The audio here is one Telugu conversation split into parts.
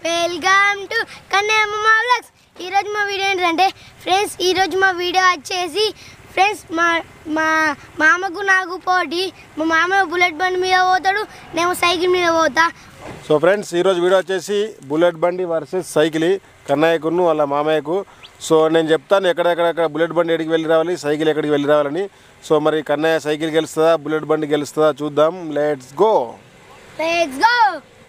వెల్కమ్ టు కన్యామ్మ వ్లాగ్స్ ఈరోజు మా వీడియో ఏంటంటే ఫ్రెండ్స్ ఈరోజు మా వీడియో వచ్చేసి ఫ్రెండ్స్ మా మా మామకు నాకు పోటీ మా మామ బుల్లెట్ బండి మీద పోతాడు నేను సైకిల్ మీద పోతా సో ఫ్రెండ్స్ ఈరోజు వీడియో వచ్చేసి బుల్లెట్ బండి వర్సెస్ సైకిల్ కన్నయ్యకును వాళ్ళ మామయ్యకు సో నేను చెప్తాను ఎక్కడెక్కడెక్కడ బుల్లెట్ బండి ఎక్కడికి వెళ్ళి రావాలి సైకిల్ ఎక్కడికి వెళ్ళి రావాలని సో మరి కన్నయ్య సైకిల్ గెలుస్తుందా బుల్లెట్ బండి గెలుస్తుందా చూద్దాం లెట్స్ గో లెట్స్ గో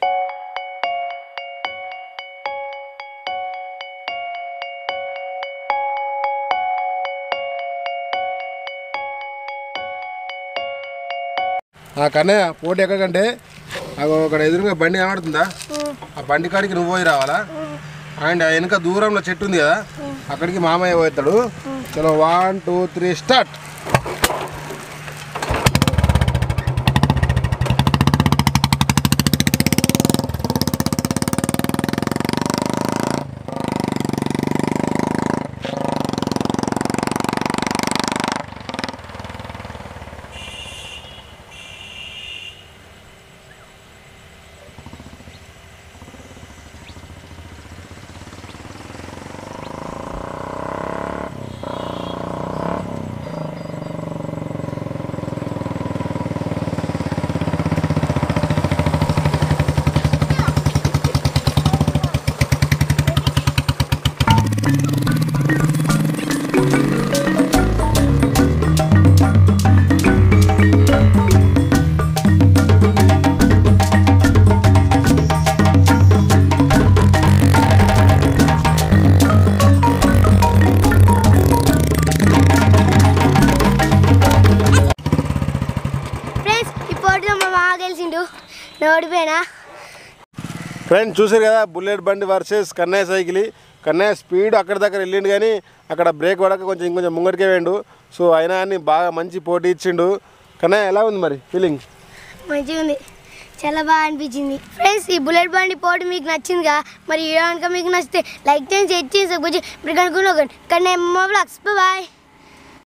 ఆ కన్నయ్య పోటీ ఎక్కడికంటే అగో అక్కడ ఎదురుగా బండి కనబడుతుందా ఆ బండి కాడికి నువ్వు పోయి రావాలా అండ్ ఆ వెనుక దూరంలో చెట్టు ఉంది కదా అక్కడికి మామయ్య పోతాడు చలో one two three start friends ఈ పోటీలో మా మామ గెలిచిండు నేను ఓడిపోయినా ఫ్రెండ్ చూసారు కదా బుల్లెట్ బండి versus Kannayya cycle Kannayya speed అక్కడ దగ్గర వెళ్ళిండు కానీ అక్కడ బ్రేక్ పడక కొంచెం ఇంకొంచెం ముంగటికే వేయండు సో అయినా అని బాగా మంచి పోటీ ఇచ్చిండు కన్నయ్య ఎలా ఉంది మరి ఫీలింగ్ మంచిగా ఉంది చాలా బాగా అనిపించింది ఫ్రెండ్స్ ఈ బుల్లెట్ బండి పోటీ మీకు నచ్చిందిగా మరి ఈ వీడియో కనుక మీకు నచ్చితే లైక్ చేసి షేర్ చేసి సబ్స్క్రైబ్ చేసి మీరు కనుక్కున్న కానీ బ్లాగ్స్ బాయ్